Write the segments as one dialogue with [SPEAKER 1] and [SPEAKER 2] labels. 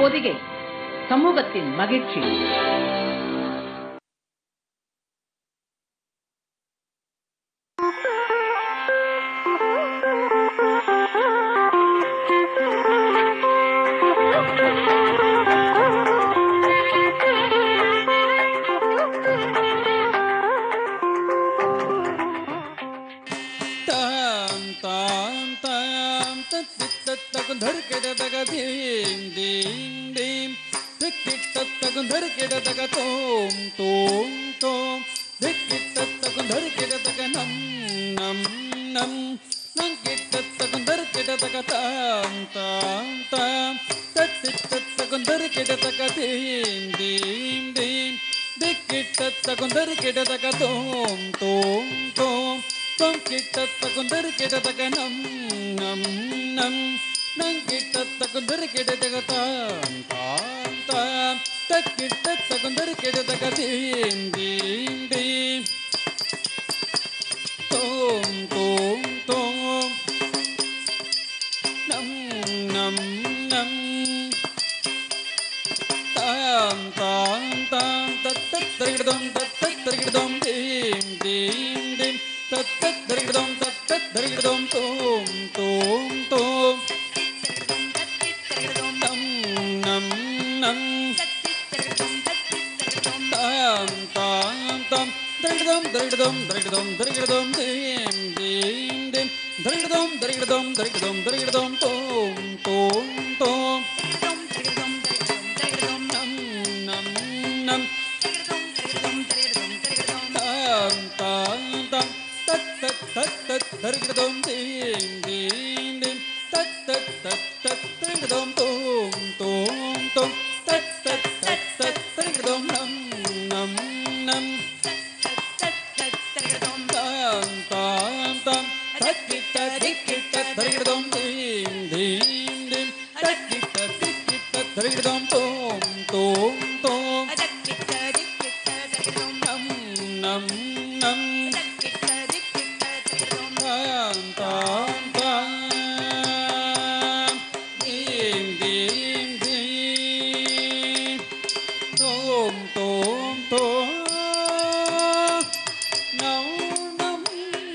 [SPEAKER 1] பொதிகை சமூகத்தின் மகிழ்ச்சி
[SPEAKER 2] ताम ताम ताम तत् तत् तक धर के तक धीम धीम धीम धिक तत् तक धर के तक तोम तोम तोम धिक तत् तक धर के तक नम नम नम नंग के तत् तक धर के तक ताम ताम ताम तत् तत् तक धर के तक धीम धीम धीम धिक तत् तक धर के तक तोम तोम तोम தொம் கிட்ட குந்தர் கிட்ட நம் நம் நம் நங் கிட்ட குந்தர் கிட்ட தாம் தாம் தாம் தக்கிட்ட குந்தர் கிட்ட தீம் தீம் தீம் தோம் தோம் தோம் நம் நம் நம் தாம் தாம் தாம் தத்தத் தரிகிடதம் தத்தத் தரிகிடதம் தீம் தீம் தீம் தத்தத் தரிகிடதம் தத்தத் தரிகிடதம் தோம் தோம் தோம் நம் நம் நம் தாம் தாம் தாம் தரிகிடதம் தரிகிடதம் தரிகிடதம் தரிகிடதம் தீம் தீம் தீம் தரிகிடதம் தரிகிடதம் தரிகிடதம் தரிகிடதம் தோம் தோம் தோம் நம் நம் நம் தாம் தாம் தாம் தத் தத் தத் தத் தரிகிடதோம் தீம் தீம் தீம் தத் தத் தத் தத் தரிகிடதோம் தோம் தோம் தோம் தத் தத் தத் தத் தரிகிடதோம் நம் நம் நம் தாம் தாம் தாம் தக்கிட்ட திக்கிட்ட தரிகிடதோம் தீம் தீம் தீம் தக்கிட்ட திக்கிட்ட தரிகிடதோம் தோம் தோம் தோம் நம் நம் நம் தாம் தாம் தாம் தீம் தீம் தீம் தோம் தோம் தோம் நம் நம்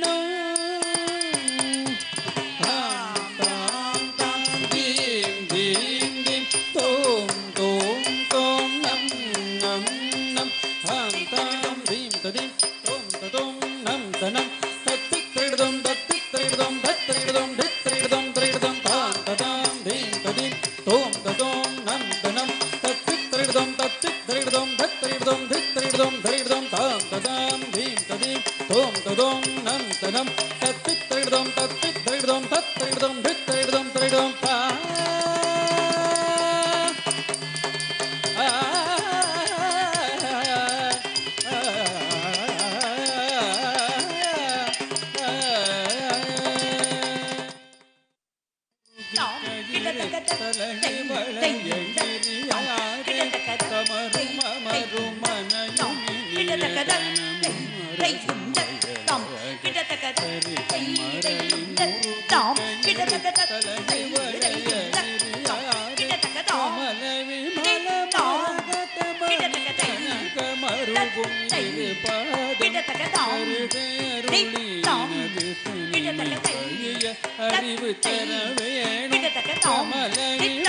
[SPEAKER 2] நம் தாம் தாம் தாம் தீம் தீம் தீம் தோம் தோம் தோம் நம் நம் நம் தாம் தாம் தீம் ததீம் தோம் ததோம் நம் தனம் தத்தி திரிடதம் தத்தி திரிடதம் தத்திரிடதம் தித்திரிடதம் திரிடதம் தாம் ததாம் தீம் ததீம் தோம் ததோம் நம் தனம் தத்தி திரிடதம் தத்தி திரிடதம் தத்திரிடதம் தித்திரிடதம் திரிடதம் தாம் ததாம் தீம் ததீம் தோம் ததோம் நம் தனம் தத்தி திரிடதம் தத்தி திரிடதம் தத்திரிடதம் தித்திரிடதம் திரிடதம் தா அறிவு தர வேணும்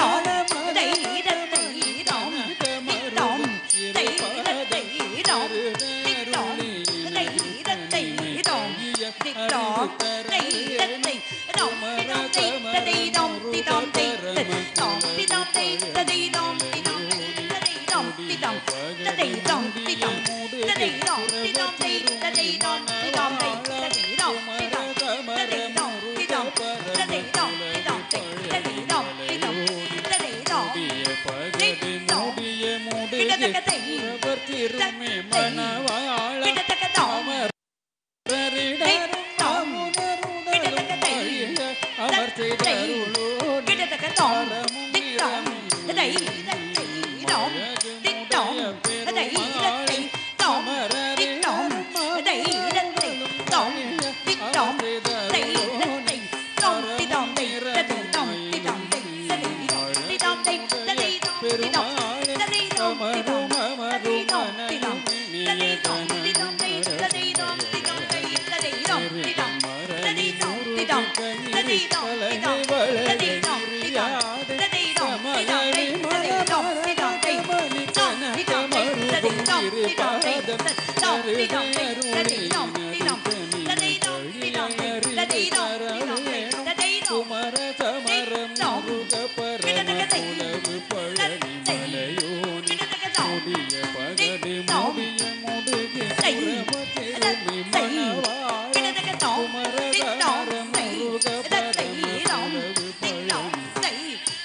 [SPEAKER 2] முடிய முடிய திருமே மணவாழ அவர் மருகம் மரணி முருகு கயிறு கலகை வளரை முறியாது கமலி மலமரகமலி கனக மருகும் இருபாதம் கருகை அருளி நதிதனி வழியறி தரவேணும் குமர சமர முருக பரம குலவு பழனி மலையோனி முடிய பகடி முடிய முடுகி புறம திரும்பி மணவாழ குமர சமர முருக பரம குலவு பழனி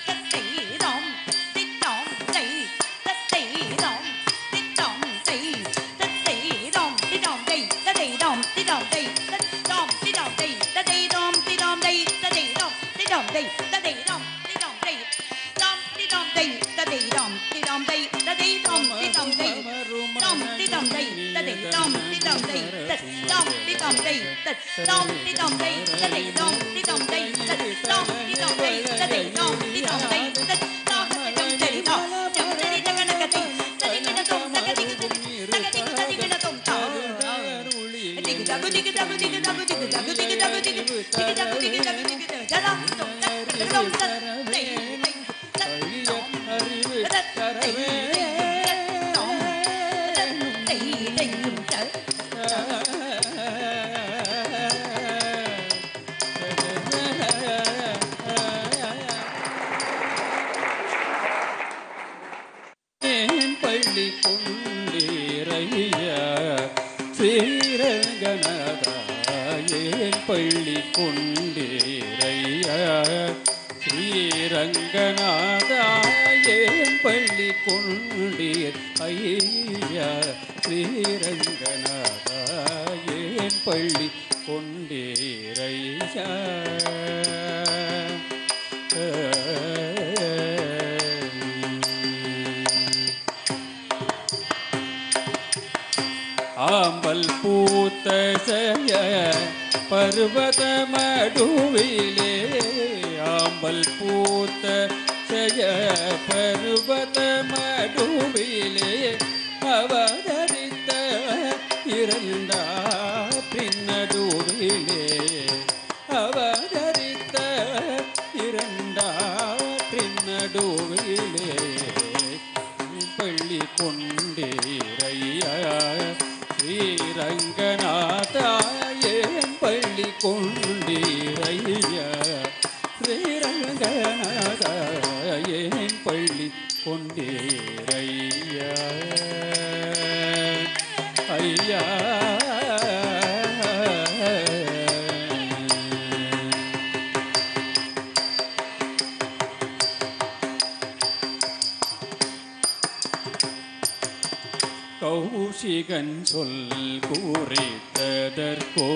[SPEAKER 2] அறிவு தரவே ஏன் பள்ளி கொண்டேரையா ஸ்ரீரங்கநாதா ஏன் பள்ளி கொண்டேரையா ஸ்ரீரங்கநாதா ஏன் பள்ளி கொண்டீர் ஐயா ஸ்ரீரங்கநாதா ஏன் பள்ளி கொண்டீரையா ஆம்பல் பூத்த ஜய பர்வத மடுவிலே ஆம்பல் பூத்த ஜய பர்வத மடுவிலே அவதரித்த இரண்டா பின்னடுவிலே அவதரித்த இரண்டா பின்னடுவிலே பள்ளி கொண்டேரையா ஸ்ரீரங்கநாதா ஏன் பள்ளி கொண்டீரையா ஸ்ரீரங்கநாதா ஏன் பள்ளி கொண்டீரையா ஐயா கௌஷிகன் சொல் கூறித்ததற்கோ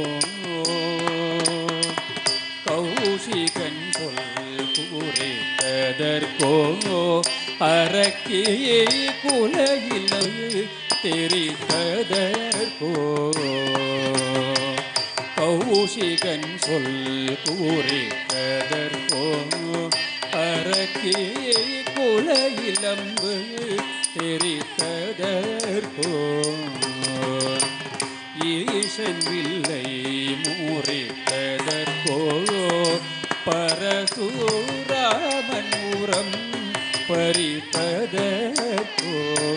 [SPEAKER 2] கௌஷிகன் சொல் கூறித்ததற்கோ அரக்கியை குலையில் தெரித்ததற்கோ கௌஷிகன் சொல் கூறித்ததற்கோ அரக்கியை குலையிலம்பு தெரித்ததற்கோ ஈசன் வில்லை மூறித்ததற்கோ பரசூராமன் உரம் பறித்ததற்கோ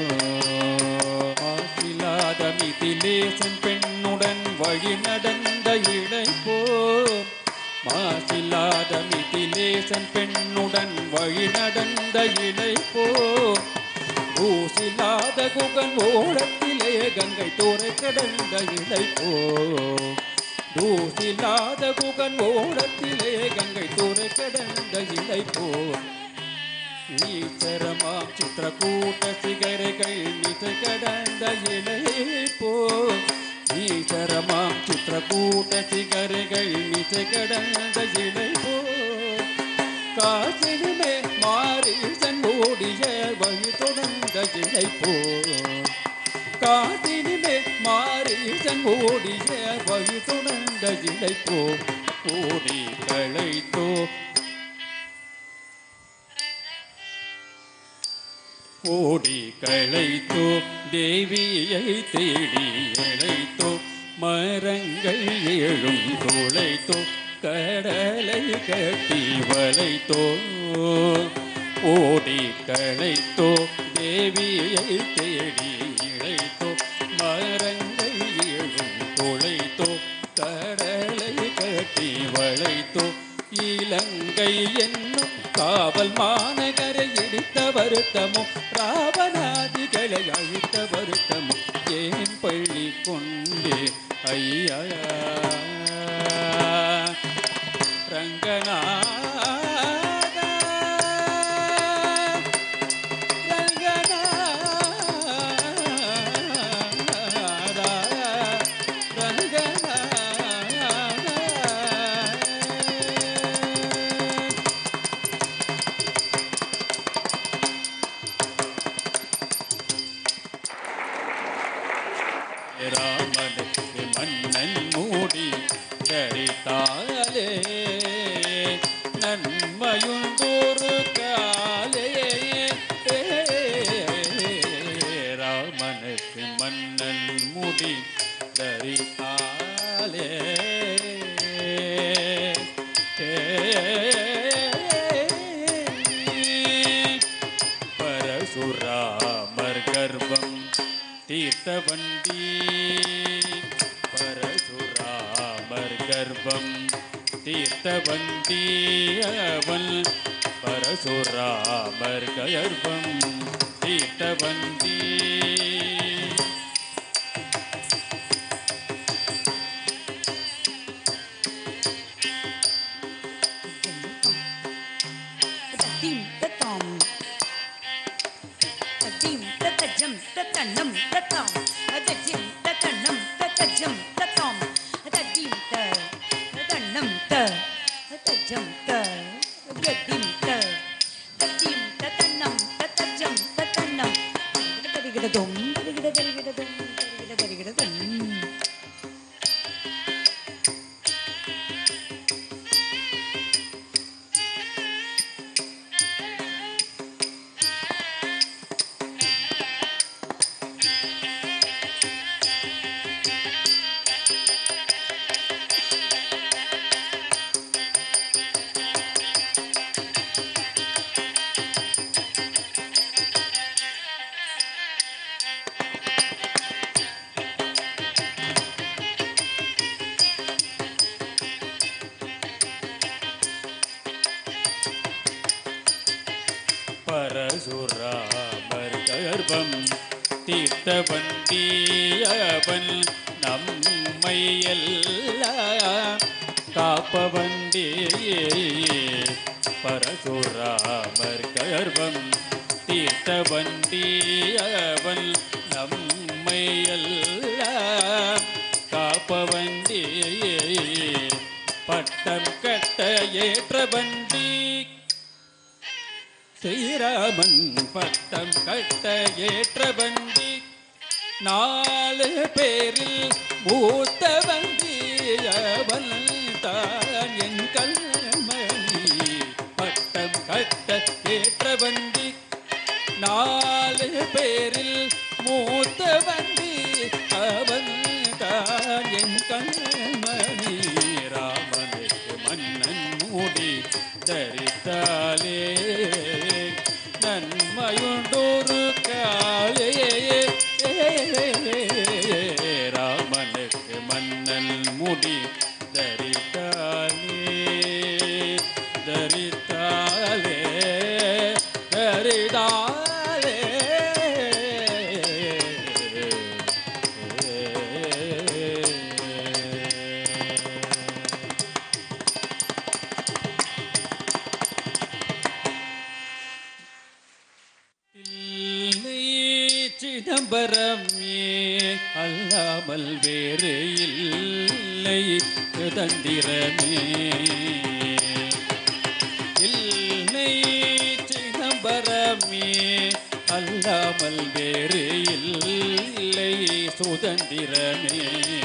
[SPEAKER 2] ஆசிலாத மிதிலேசன் பெண்ணுடன் வழி நடந்த இழைப்போ மாசில்லாத மிதிலேசன் பெண்ணுடன் வழி நடந்த இழைப்போ ஊசில்லாத குகன் ஓடத்திலே கங்கை தோரை கடந்த இழைப்போ தூசில்லாத குகன் ஓடத்திலே கங்கை தோரை கடந்த இழைப்போ ஈச்சரமாம் சித்திரக்கூட்ட சிகரைகள் மிசை கடந்த இழைப்போ ஈச்சரமாம் சித்திரக்கூட்ட சிகரைகள் மிசை கடந்த இழைப்போ காசினுமே மாறி ஓடிய வழி தொடர்ந்த இழைப்போ காசினுமே மாறி ஓடிய வழி தொடர்ந்த இழைப்போ ஓடி களைத்தோ ஓடி களைத்தோ தேவியை தேடி இழைத்தோ மரங்கள் எழும் துளைத்தோ கடலை கட்டி வளைத்தோ ஓடி களைத்தோ தேவியை தேடி இழைத்தோ மரங்கள் எழும் துளைத்தோ கடலை கட்டி வளைத்தோ இலங்கை என்னும் காவல் மாநகரை இடித்த வருத்தமோ ராவணாதிகளை அழித்த வருத்தமோ ஏன் பள்ளி கொண்டே ஐயா ரங்கநாதா ரங்கநாதா ரங்கநாதா ராமனுக்கு மன்னன் மூடி தரித்தாலே நன்மையுண்டொரு காலே ராமனுக்கு மன்னன் மூடி தரித்தாலே பரசுராமர் கர்ப்பம் தீர்த்த வண்டி பரசுராமர் கர்ப்பம் தீர்த்த வண்டி அவன் பரசுராமர் கர்ப்பம் தீர்த்த வண்டி
[SPEAKER 3] தத்தீம் தத்தாம் தத்தீம் தத்தஜம் தத்தன்னம் தத்தாம் தத்தஜிம் தத்தன்னம் தத்தஜம் தத்தாம் தத்தீம் த தத்தன்னம் த தத்தஜம் த தத்தீம் த தத்தீம் தத்தன்னம் தத்தஜம் தத்தன்னம் தரிகிடதும் தரிகிட தரிகிடதும் தரிகிட தரிகிடதும்
[SPEAKER 2] பரசுராமர் கர்ப்பம் தீர்த்த வண்டியவன் நம்மை எல்லாம் காப்ப வண்டி பரசுராமர் கர்ப்பம் தீர்த்த வண்டியவன் நம்மை எல்லாம் காப்ப வண்டி பட்டம் கட்ட ஏற்ற வண்டி ஸ்ரீராமன் பட்டம் கட்ட ஏற்ற வண்டி நாலு பேரில் மூத்த வண்டி அவன் தான் என் கண்மணி பட்டம் கட்ட ஏற்ற வண்டி நாலு பேரில் மூத்த வண்டி அவன் தான் என் கண்மணி ராமனுக்கு மன்னன் மூடி தரித்தாலே நன்மையுண்டொரு காலே ராமனுக்கு மன்னன் முடி தரித்தாலே தரித்தாலே தரிதாலே இல்லை சிதம்பரமே அல்லாமல் வேறு இல்லை சுதந்திரமே இல்லை சிதம்பரமே அல்லாமல் வேறு இல்லை சுதந்திரமே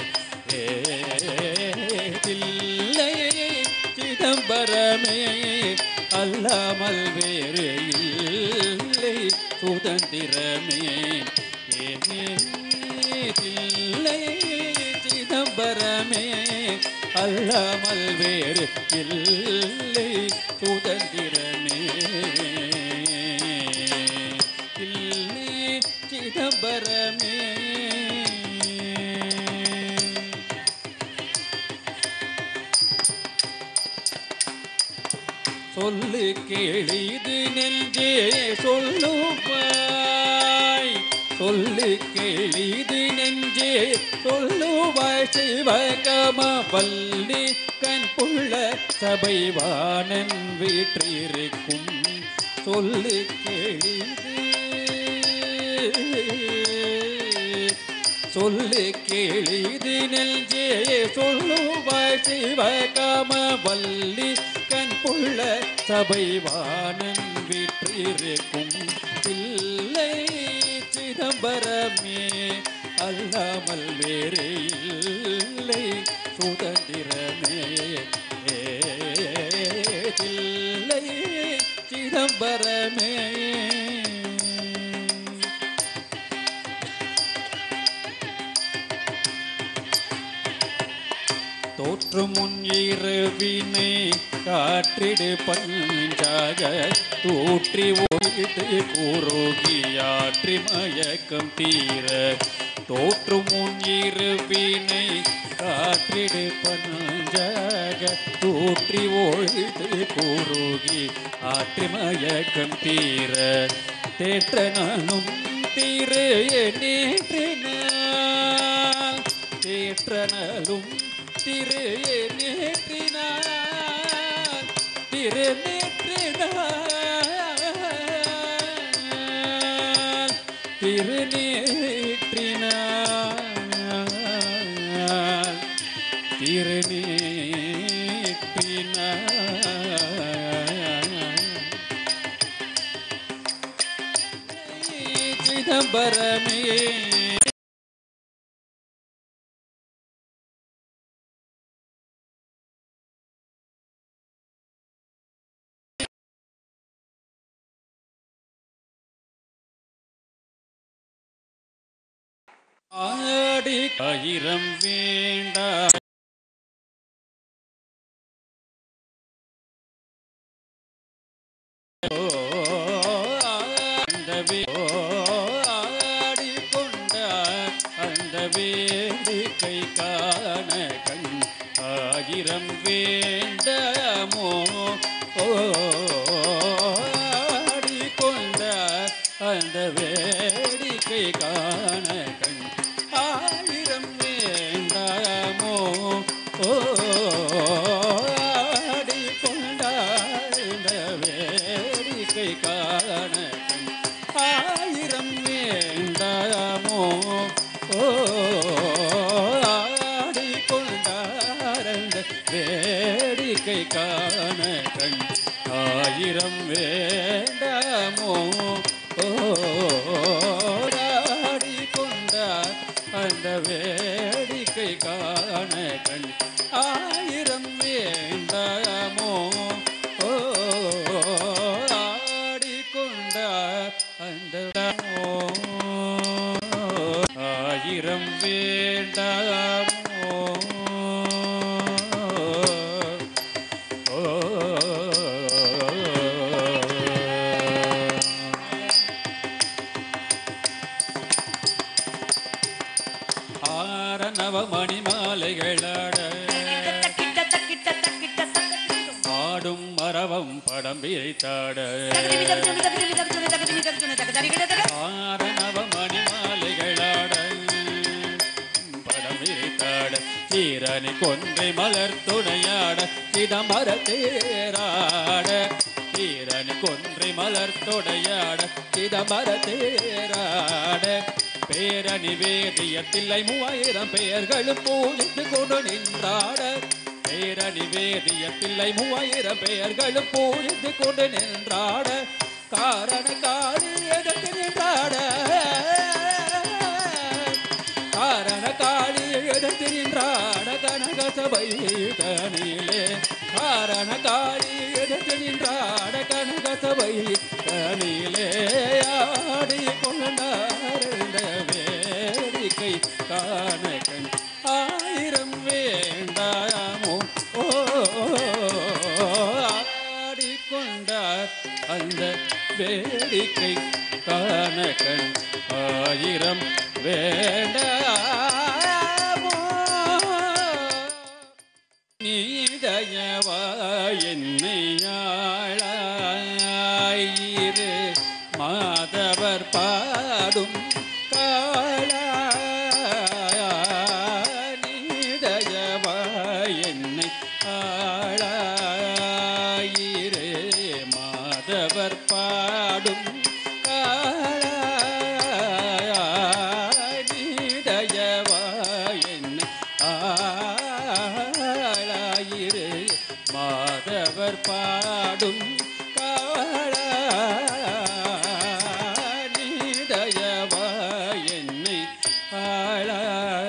[SPEAKER 2] இல்லை சிதம்பரமே அல்லாமல் வேறு இல்லை சுதந்திரமே இல்லை அல்லாமல் வேறு இல்லை சுதந்திரமே இல்லை சிதம்பரமே சொல்லு கேளிது நெஞ்சே சொல்லுவாய் சொல்லு கேளிது நெஞ்சே சொல்லுவாய் சிவகம வல்லி கண் புள்ள சபைவானன் வீற்றிருக்கும் சொல்லு கேளிது சொல்லு கேளிது நெஞ்சே சொல்லுவாய் சிவகாம வல்லி கண் புள்ள சபைவானன் விற்றிருக்கும் இல்லை சிதம்பரமே அல்லாமல் வேறு இல்லை சுதந்திரமே இல்லை சிதம்பரமே தோற்று முன் இரவினை காற்றிடு பஞ்சாக தூற்றி ஒழித்து குறுகியாற்றி மயக்கம் தீர தோற்று முன் இரவினை காற்றிடு பஞ்சாக தூற்றி ஒழித்து குறுகி ஆற்றி மயக்கம் தீர தேற்றனும் திரு நேற்றினான் தேற்றனலும் திரு நேற்றினான் திரு நேற்றினான் திரு நேற்றினான் திரு நேற்றினான் சிதம்பரமே ஆடி ஆயிரம் வேண்டா அந்த வே- ஓ, ஆடிக்கொண்ட அந்த வேடிக்கை காண கண் ஆயிரம் வேண்டமோ ஓ, ஆடிக்கொண்ட அந்த வேடிக்கை காண கண் ஆயிரம் வேண்டாமோ ஓ ஆடிக்கொண்டாண்ட வேடிக்கை காண கண் ஆயிரம் வேண்டாமோ ஓ ஆடிக்கொண்டாரந்த வேடிக்கை காண கண் ஆயிரம் வேண்டாமோ ஓ ஆடிக்கொண்டார் அந்த வேடிக்கை காண கண் ஆயிரம் வேண்டாமோ ஓ ஆடிக்கொண்டார் அந்த ஆயிரம் வேண்டாமோ ஓ ஆரணவ மணிமாலைகளாட
[SPEAKER 3] தக்கிட்ட தக்கிட்ட தக்கிட்ட சக்கத்திடும்
[SPEAKER 2] ஆடும் மரவம் படம் விரைத்தாட ஆரணவ மணிமாலைகளாட படம் விரைத்தாட சீரணி கொன்றை மலர் துணையாட சிதம்பர தேராட சீரணி கொன்றை மலர் துணையாட சிதம்பர தேராட பேரணி வேதிய தில்லை மூவாயிரம் பெயர்களும் பூஜித்து கொண்டு நின்றாட பேரணி வேதிய தில்லை மூவாயிரம் பெயர்களும் பூஜித்து கொண்டு நின்றாட காரண காரி எதிர்த்து நின்றாட காரண காளி எதிர்த்து நின்றாட கனக சபை தனிலே காரண காளி எதிர்த்து நின்றாட கனக சபை தனிலே ஆடி கொண்டார்ந்த வேடிக்கை காண கண் ஆயிரம் வேண்டாமோ வேடிக்கை காண கண் ஆயிரம் வேண்டாமோ நீதயவா என்னை ஆளாயிரு மாதவர் பாடும் காளா நீதயவா என்னை ஆளாயிரு மாதவர் பாடும் காளா நீதயவா என்னை ஆளாயிரு மாதவர் பாடும் காளா நீதயவா என்னை ஆளா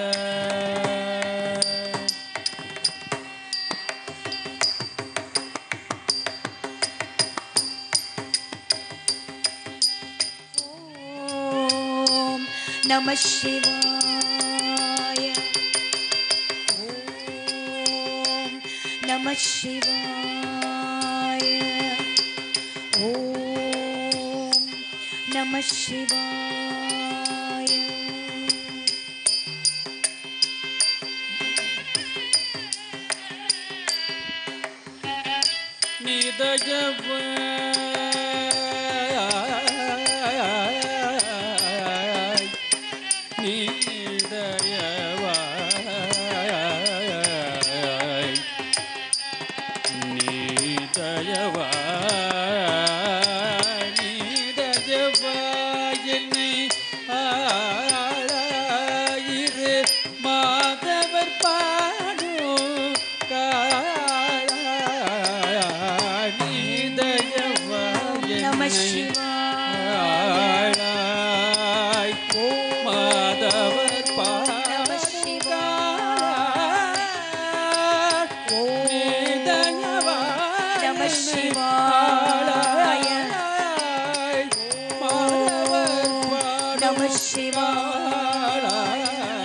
[SPEAKER 3] ஓம் நம சிவாய ஓம் நம சிவாய ஓம் நம சிவாய
[SPEAKER 2] நிதயவ நீதயவாய் நீதயவாய் நீதயவாய் என்னை ஆளாயிரு மாதவர் பாடும் காளா நீதயவாய்
[SPEAKER 3] நம
[SPEAKER 2] என்னை
[SPEAKER 3] சிவாய
[SPEAKER 2] ஆளாய் மாதவர்
[SPEAKER 3] நம
[SPEAKER 2] பாடும்
[SPEAKER 3] சிவாய நம சிவாய நம சிவாய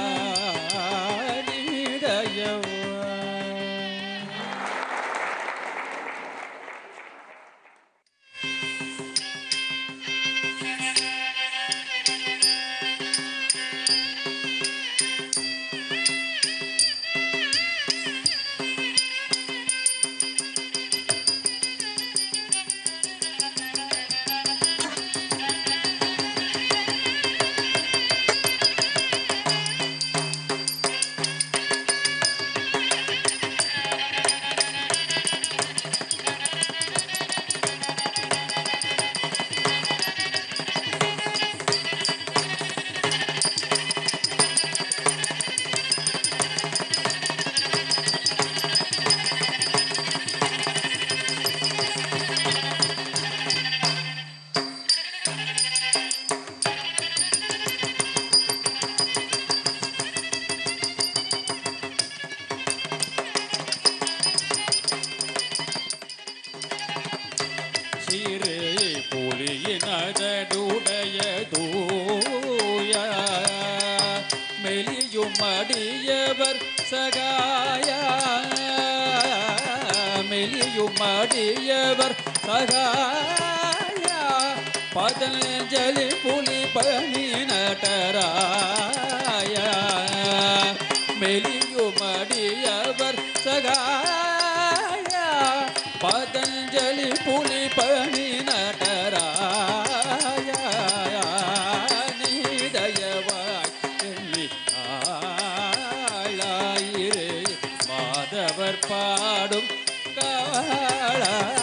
[SPEAKER 2] சிறு புலியினதுடைய தூய மெலியும் அடியவர் சகாய மெலியும் அடியவர் சகாய பதஞ்சலி புலி பணி நடராய மெலியும் அடியவர் சகாய பதஞ்சலி புலி பணி நடராய நீதயவாய் எண்ணி ஆளாயிரு மாதவர் பாடும் காளா